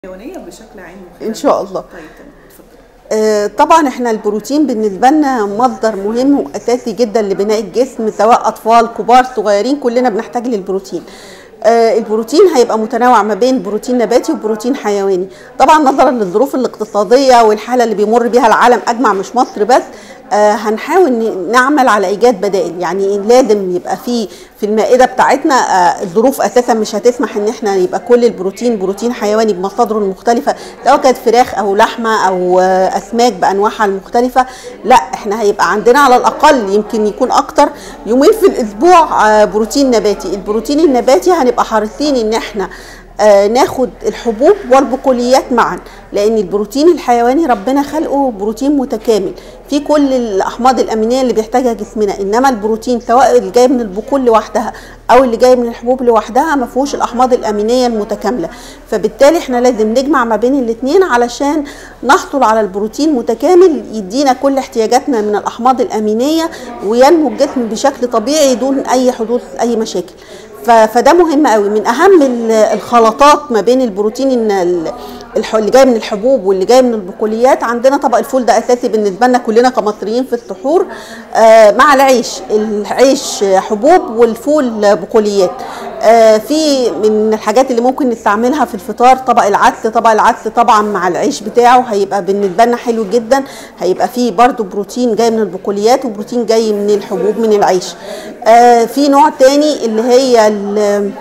الحيوانيه بشكل عام ان شاء الله طيب تمام اتفضل آه، طبعا احنا البروتين بالنسبه لنا مصدر مهم واساسي جدا لبناء الجسم سواء اطفال كبار صغيرين كلنا بنحتاج للبروتين آه، البروتين هيبقى متنوع ما بين بروتين نباتي وبروتين حيواني طبعا نظرا للظروف الاقتصاديه والحاله اللي بيمر بيها العالم اجمع مش مصر بس آه، هنحاول ن- نعمل على ايجاد بدائل يعني لازم يبقى في في المائده بتاعتنا آه، الظروف اساسا مش هتسمح ان احنا يبقى كل البروتين بروتين حيواني بمصادره المختلفه سواء كانت فراخ او لحمه او آه، اسماك بانواعها المختلفه لا احنا هيبقى عندنا على الاقل يمكن يكون اكتر يومين في الاسبوع آه، بروتين نباتي البروتين النباتي هنبقى حريصين ان احنا آه، ناخد الحبوب والبقوليات معا لان البروتين الحيواني ربنا خلقه بروتين متكامل في كل الاحماض الامينيه اللي بيحتاجها جسمنا انما البروتين سواء اللي جاي من البقول لوحدها او اللي جاي من الحبوب لوحدها ما فيهوش الاحماض الامينيه المتكامله فبالتالي احنا لازم نجمع ما بين الاثنين علشان نحصل على البروتين متكامل يدينا كل احتياجاتنا من الاحماض الامينيه وينمو الجسم بشكل طبيعي دون اي حدوث اي مشاكل ف- فده مهم قوي من اهم ال- الخلطات ما بين البروتين إن ال- الح- اللي جاي من الحبوب واللي جاي من البقوليات عندنا طبق الفول ده اساسي بالنسبه لنا كلنا كمصريين في السحور آه، مع العيش العيش حبوب والفول بقوليات آه، في من الحاجات اللي ممكن نستعملها في الفطار طبق العدس طبق العدس طبعا مع العيش بتاعه هيبقى بالنسبه لنا حلو جدا هيبقى فيه برضو بروتين جاي من البقوليات وبروتين جاي من الحبوب من العيش آه، في نوع تاني اللي هي ال-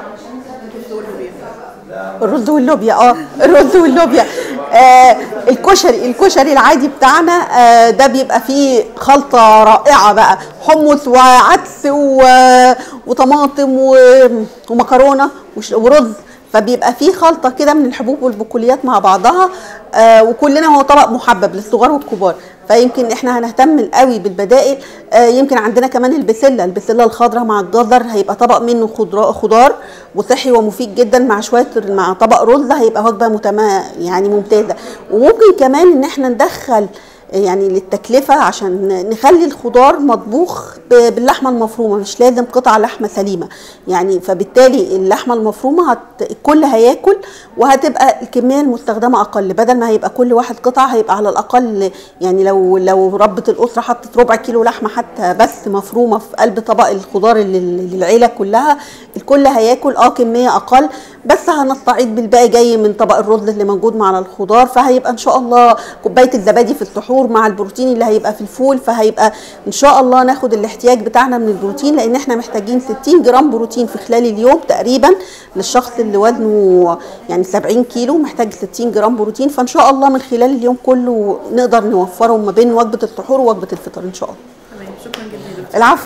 الرز واللوبيا اه الرز واللوبيا آه الكشري الكشري العادي بتاعنا آه ده بيبقى فيه خلطه رائعه بقى حمص وعدس و- وطماطم و- ومكرونه وش- ورز فبيبقى فيه خلطه كده من الحبوب والبقوليات مع بعضها آه وكلنا هو طبق محبب للصغار والكبار فيمكن احنا هنهتم قوي بالبدائل آه يمكن عندنا كمان البسله البسله الخضراء مع الجزر هيبقى طبق منه خضراء خضار وصحي ومفيد جدا مع شويه مع طبق رز هيبقى وجبه متما يعني ممتازه وممكن كمان ان احنا ندخل يعني للتكلفة عشان نخلي الخضار مطبوخ ب- باللحمة المفرومة مش لازم قطع لحمة سليمة يعني فبالتالي اللحمة المفرومة هت... الكل هياكل وهتبقى الكمية المستخدمة أقل بدل ما هيبقى كل واحد قطعة هيبقى على الأقل يعني لو لو ربة الأسرة حطت ربع كيلو لحمة حتى بس مفرومة في قلب طبق الخضار اللي للعيلة كلها الكل هياكل اه كمية أقل بس هنستعيد بالباقي جاي من طبق الرز اللي موجود مع الخضار فهيبقى ان شاء الله كوبايه الزبادي في السحور مع البروتين اللي هيبقى في الفول فهيبقى ان شاء الله ناخد الاحتياج بتاعنا من البروتين لان احنا محتاجين 60 جرام بروتين في خلال اليوم تقريبا للشخص اللي وزنه يعني 70 كيلو محتاج 60 جرام بروتين فان شاء الله من خلال اليوم كله نقدر نوفرهم ما بين وجبه السحور ووجبه الفطار ان شاء الله تمام شكرا جدا يا دكتور العفو